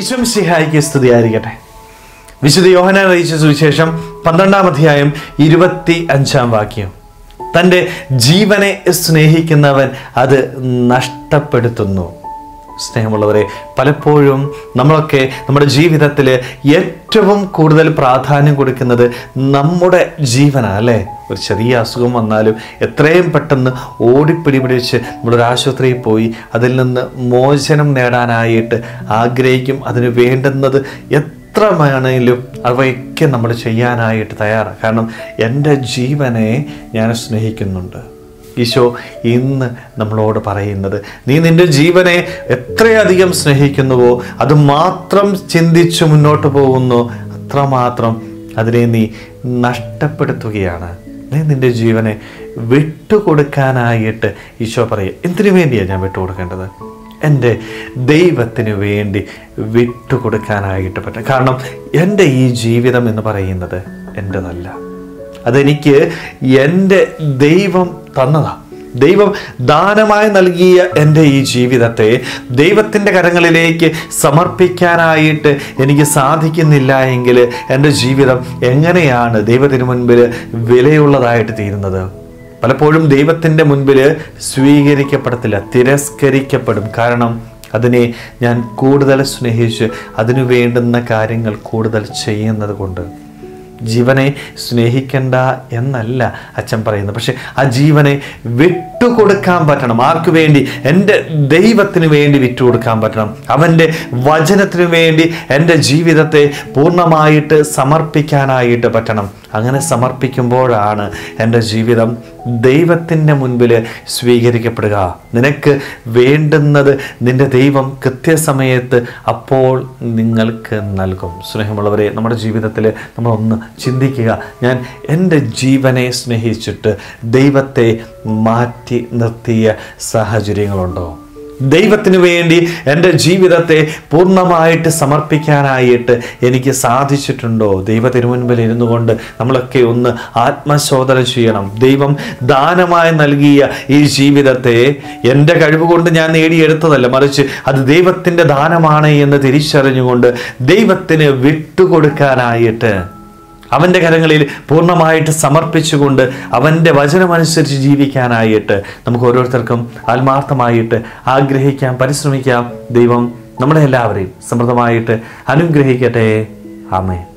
ഈശ്വം സിഹായിക്ക് സ്തുതിയായിരിക്കട്ടെ വിശുദ്ധ യോഹന അറിയിച്ച സുവിശേഷം പന്ത്രണ്ടാം അധ്യായം ഇരുപത്തി അഞ്ചാം വാക്യം തൻ്റെ ജീവനെ സ്നേഹിക്കുന്നവൻ അത് നഷ്ടപ്പെടുത്തുന്നു സ്നേഹമുള്ളവരെ പലപ്പോഴും നമ്മളൊക്കെ നമ്മുടെ ജീവിതത്തിൽ ഏറ്റവും കൂടുതൽ പ്രാധാന്യം കൊടുക്കുന്നത് നമ്മുടെ ജീവനാണ് അല്ലേ ഒരു ചെറിയ അസുഖം വന്നാലും എത്രയും പെട്ടെന്ന് ഓടിപ്പിടി പിടിച്ച് നമ്മളൊരു ആശുപത്രിയിൽ പോയി അതിൽ നിന്ന് മോചനം നേടാനായിട്ട് ആഗ്രഹിക്കും അതിന് വേണ്ടുന്നത് എത്ര വേണമെങ്കിലും അവയൊക്കെ നമ്മൾ ചെയ്യാനായിട്ട് തയ്യാറാണ് കാരണം എൻ്റെ ജീവനെ ഞാൻ സ്നേഹിക്കുന്നുണ്ട് ഈശോ ഇന്ന് നമ്മളോട് പറയുന്നത് നീ നിന്റെ ജീവനെ എത്രയധികം സ്നേഹിക്കുന്നുവോ അത് മാത്രം ചിന്തിച്ച് മുന്നോട്ട് പോകുന്നു അത്രമാത്രം അതിനെ നീ നഷ്ടപ്പെടുത്തുകയാണ് നീ നിന്റെ ജീവനെ വിട്ടുകൊടുക്കാനായിട്ട് ഈശോ പറയുക എന്തിനു വേണ്ടിയാണ് ഞാൻ വിട്ടുകൊടുക്കേണ്ടത് എൻ്റെ ദൈവത്തിന് വേണ്ടി വിട്ടുകൊടുക്കാനായിട്ട് പറ്റും കാരണം എൻ്റെ ഈ ജീവിതം എന്ന് പറയുന്നത് എൻ്റെതല്ല അതെനിക്ക് എൻ്റെ ദൈവം തന്നതാ ദൈവം ദാനമായി നൽകിയ എൻ്റെ ഈ ജീവിതത്തെ ദൈവത്തിൻ്റെ കരങ്ങളിലേക്ക് സമർപ്പിക്കാനായിട്ട് എനിക്ക് സാധിക്കുന്നില്ല എങ്കിൽ എൻ്റെ ജീവിതം എങ്ങനെയാണ് ദൈവത്തിന് മുൻപിൽ വിലയുള്ളതായിട്ട് തീരുന്നത് പലപ്പോഴും ദൈവത്തിൻ്റെ മുൻപിൽ സ്വീകരിക്കപ്പെടത്തില്ല തിരസ്കരിക്കപ്പെടും കാരണം അതിനെ ഞാൻ കൂടുതൽ സ്നേഹിച്ച് അതിനു വേണ്ടുന്ന കാര്യങ്ങൾ കൂടുതൽ ചെയ്യുന്നത് കൊണ്ട് ജീവനെ സ്നേഹിക്കണ്ട എന്നല്ല അച്ഛൻ പറയുന്നത് പക്ഷെ ആ ജീവനെ വിട്ടുകൊടുക്കാൻ പറ്റണം ആർക്കു വേണ്ടി എൻ്റെ ദൈവത്തിന് വേണ്ടി വിട്ടുകൊടുക്കാൻ പറ്റണം അവൻ്റെ വചനത്തിന് വേണ്ടി എൻ്റെ ജീവിതത്തെ പൂർണ്ണമായിട്ട് സമർപ്പിക്കാനായിട്ട് പറ്റണം അങ്ങനെ സമർപ്പിക്കുമ്പോഴാണ് എൻ്റെ ജീവിതം ദൈവത്തിൻ്റെ മുൻപിൽ സ്വീകരിക്കപ്പെടുക നിനക്ക് വേണ്ടുന്നത് നിന്റെ ദൈവം കൃത്യസമയത്ത് അപ്പോൾ നിങ്ങൾക്ക് നൽകും സ്നേഹമുള്ളവരെ നമ്മുടെ ജീവിതത്തിൽ നമ്മളൊന്ന് ചിന്തിക്കുക ഞാൻ എൻ്റെ ജീവനെ സ്നേഹിച്ചിട്ട് ദൈവത്തെ മാറ്റി നിർത്തിയ സാഹചര്യങ്ങളുണ്ടോ ദൈവത്തിന് വേണ്ടി എൻ്റെ ജീവിതത്തെ പൂർണ്ണമായിട്ട് സമർപ്പിക്കാനായിട്ട് എനിക്ക് സാധിച്ചിട്ടുണ്ടോ ദൈവ തിരുമുൻപിൽ ഇരുന്നു കൊണ്ട് നമ്മളൊക്കെ ഒന്ന് ആത്മശോധന ചെയ്യണം ദൈവം ദാനമായി നൽകിയ ഈ ജീവിതത്തെ എൻ്റെ കഴിവ് കൊണ്ട് ഞാൻ നേടിയെടുത്തതല്ല മറിച്ച് അത് ദൈവത്തിൻ്റെ ദാനമാണ് എന്ന് തിരിച്ചറിഞ്ഞുകൊണ്ട് ദൈവത്തിന് വിട്ടുകൊടുക്കാനായിട്ട് അവൻ്റെ കരങ്ങളിൽ പൂർണ്ണമായിട്ട് സമർപ്പിച്ചുകൊണ്ട് അവൻ്റെ വചനമനുസരിച്ച് ജീവിക്കാനായിട്ട് നമുക്ക് ഓരോരുത്തർക്കും ആത്മാർത്ഥമായിട്ട് ആഗ്രഹിക്കാം പരിശ്രമിക്കാം ദൈവം നമ്മളെ എല്ലാവരെയും സമൃദ്ധമായിട്ട് അനുഗ്രഹിക്കട്ടെ ആമേ